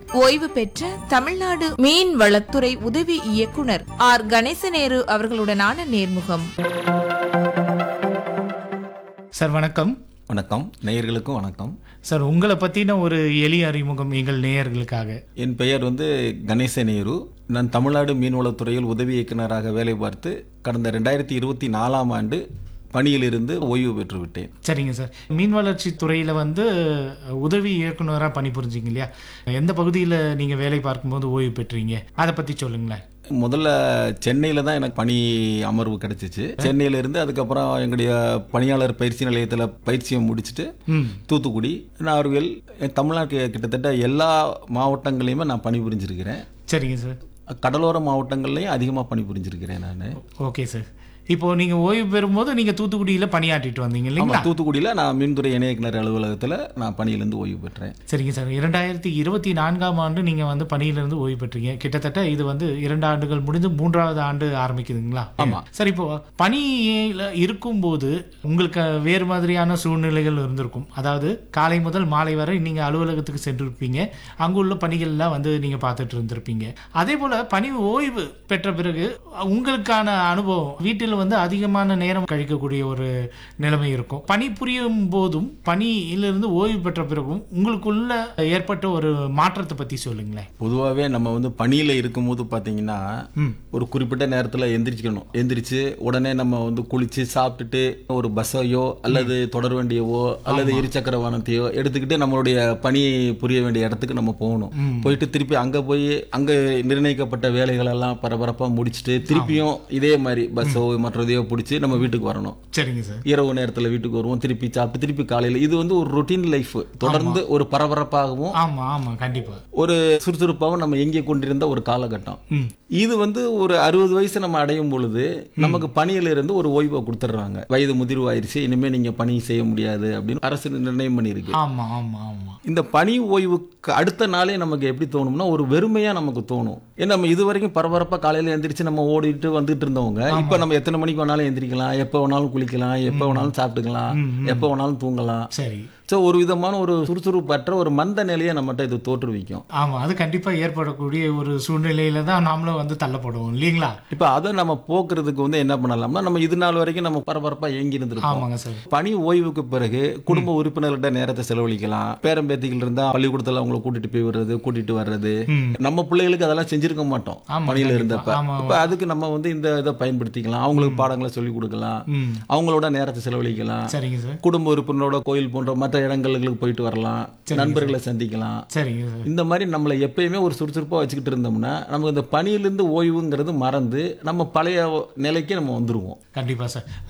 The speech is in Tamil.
ஓய்வு பெற்ற தமிழ்நாடு மீன் வளத்துறை உதவி இயக்குனர் ஆர் கணேசநேரு அவர்களுடனான நேர்முகம் சார் வணக்கம் வணக்கம் நேயர்களுக்கும் வணக்கம் சார் உங்களை பற்றின ஒரு எளிய அறிமுகம் எங்கள் நேயர்களுக்காக என் பெயர் வந்து கணேச நேரு நான் தமிழ்நாடு மீன்வளத்துறையில் உதவி இயக்குனராக வேலை பார்த்து கடந்த ரெண்டாயிரத்தி இருபத்தி நாலாம் ஆண்டு பணியிலிருந்து ஓய்வு பெற்று விட்டேன் சரிங்க சார் மீன் வளர்ச்சி துறையில் வந்து உதவி இயக்குனராக பணிபுரிஞ்சிங்க இல்லையா எந்த பகுதியில் நீங்கள் வேலை பார்க்கும்போது ஓய்வு பெற்றீங்க அதை பற்றி சொல்லுங்களேன் முதல்ல சென்னையில் தான் எனக்கு பணி அமர்வு கிடைச்சிச்சு சென்னையில இருந்து அதுக்கப்புறம் எங்களுடைய பணியாளர் பயிற்சி நிலையத்தில் பயிற்சியை முடிச்சுட்டு ம் தூத்துக்குடி நார்வேல் தமிழ்நாட்டு கிட்டத்தட்ட எல்லா மாவட்டங்களையுமே நான் பணிபுரிஞ்சிருக்கிறேன் சரிங்க சார் கடலோர மாவட்டங்கள்லையும் அதிகமாக பணிபுரிஞ்சிருக்கிறேன் நான் ஓகே சார் இப்போ நீங்கள் ஓய்வு பெறும்போது நீங்கள் தூத்துக்குடியில் பணியாற்றிட்டு வந்தீங்க இல்லைங்களா ஆமாம் தூத்துக்குடியில் நான் மின்துறை இணை இயக்குனர் அலுவலகத்தில் நான் பணியிலேருந்து ஓய்வு பெற்றேன் சரிங்க சார் இரண்டாயிரத்தி இருபத்தி நான்காம் ஆண்டு நீங்கள் வந்து பணியிலிருந்து ஓய்வு பெற்றீங்க கிட்டத்தட்ட இது வந்து இரண்டு ஆண்டுகள் முடிந்து மூன்றாவது ஆண்டு ஆரம்பிக்குதுங்களா ஆமா. சார் இப்போ பணியில் இருக்கும்போது உங்களுக்கு வேறு மாதிரியான சூழ்நிலைகள் இருந்திருக்கும் அதாவது காலை முதல் மாலை வரை நீங்கள் அலுவலகத்துக்கு சென்றிருப்பீங்க அங்குள்ள பணிகள்லாம் வந்து நீங்கள் பார்த்துட்டு இருந்திருப்பீங்க அதே போல் பணி ஓய்வு பெற்ற பிறகு உங்களுக்கான அனுபவம் வீட்டில் வந்து அதிகமான நேரம் கழிக்கக்கூடிய ஒரு நிலைமை இருக்கும் பணி புரியும் போதும் பணியிலிருந்து ஓய்வு பெற்ற பிறகும் உங்களுக்குள்ள ஏற்பட்ட ஒரு மாற்றத்தை பற்றி சொல்லுங்களேன் பொதுவாகவே நம்ம வந்து பணியில் இருக்கும்போது பார்த்தீங்கன்னா ம் ஒரு குறிப்பிட்ட நேரத்தில் எந்திரிச்சிக்கணும் எந்திரிச்சு உடனே நம்ம வந்து குளிச்சு சாப்பிட்டுட்டு ஒரு பஸ்ஸையோ அல்லது தொடர் வண்டியவோ அல்லது இருசக்கர வாகனத்தையோ எடுத்துக்கிட்டு நம்மளுடைய பணி புரிய வேண்டிய இடத்துக்கு நம்ம போகணும் போயிட்டு திருப்பி அங்கே போய் அங்கே நிர்ணயிக்கப்பட்ட வேலைகள் எல்லாம் பரபரப்பாக முடிச்சுட்டு திருப்பியும் இதே மாதிரி பஸ்ஸோ மற்றதையோ பிடிச்சி நம்ம வீட்டுக்கு வரணும் சரிங்க சார் இரவு நேரத்தில் வீட்டுக்கு வருவோம் திருப்பி சாப்பிட்டு திருப்பி காலையில் இது வந்து ஒரு ரொட்டீன் லைஃப் தொடர்ந்து ஒரு பரபரப்பாகவும் ஆமா ஆமா கண்டிப்பா ஒரு சுறுசுறுப்பாகவும் நம்ம எங்கே கொண்டிருந்த ஒரு காலகட்டம் ம் இது வந்து ஒரு அறுபது வயசு நம்ம அடையும் பொழுது நமக்கு பணியில இருந்து ஒரு ஓய்வை கொடுத்துட்றாங்க வயது முதிர்வு ஆயிருச்சு இனிமே நீங்க பணி செய்ய முடியாது அப்படின்னு அரசு நிர்ணயம் பண்ணியிருக்கு ஆமா ஆமா ஆமா இந்த பணி ஓய்வுக்கு அடுத்த நாளே நமக்கு எப்படி தோணும்னா ஒரு வெறுமையா நமக்கு தோணும் ஏன்னா நம்ம இது வரைக்கும் பரபரப்பா காலையில எந்திரிச்சு நம்ம ஓடிட்டு வந்துட்டு இருந்தவங்க இப்ப நம்ம எத்தனை மணிக்கு வேணாலும் எந்திரிக்கலாம் எப்ப வேணாலும் குளிக்கலாம் எப்ப வேணாலும் சாப்பிட்டுக்கலாம் எப்ப வேணாலும் தூங்கலாம் சரி ஸோ ஒரு விதமான ஒரு சுறுசுறுப்பற்ற ஒரு மந்த நிலையை நம்மகிட்ட இது தோற்றுவிக்கும் ஆமா அது கண்டிப்பா ஏற்படக்கூடிய ஒரு சூழ்நிலையில தான் நாமளும் வந்து தள்ளப்படுவோம் இல்லைங்களா இப்போ அதை நம்ம போக்குறதுக்கு வந்து என்ன பண்ணலாம்னா நம்ம இது நாள் வரைக்கும் நம்ம பரபரப்பாக ஏங்கி இருந்திருப்போம் ஆமாங்க சார் பணி ஓய்வுக்கு பிறகு குடும்ப உறுப்பினர்கிட்ட நேரத்தை செலவழிக்கலாம் பேரம்பேத்திகள் இருந்தா பள்ளிக்கூடத்துல அவங்கள கூட்டிட்டு போய் வர்றது கூட்டிட்டு வர்றது ம். நம்ம பிள்ளைகளுக்கு அதெல்லாம் செஞ்சிருக்க மாட்டோம் ஆமா, பணியில கண்டிப்பா. இருந்தப்ப ஆமா, இப்ப அதுக்கு நம்ம வந்து இந்த இதை பயன்படுத்திக்கலாம் அவங்களுக்கு பாடங்களை சொல்லி கொடுக்கலாம் ம் அவங்களோட நேரத்தை செலவழிக்கலாம் சரிங்க சார் குடும்ப உறுப்பினரோட கோயில் போன்ற மற்ற இடங்களுக்கு போயிட்டு வரலாம் நண்பர்களை சந்திக்கலாம் சரிங்க சார் இந்த மாதிரி நம்மளை எப்பயுமே ஒரு சுறுசுறுப்பாக வச்சுக்கிட்டு இருந்தோம்னா நமக்கு இந்த பணியிலிருந்து ஓய்வுங்கிறது மறந்து நம்ம பழைய நிலைக்கு நம்ம வந்துருவோம் கண்டிப்பா சார்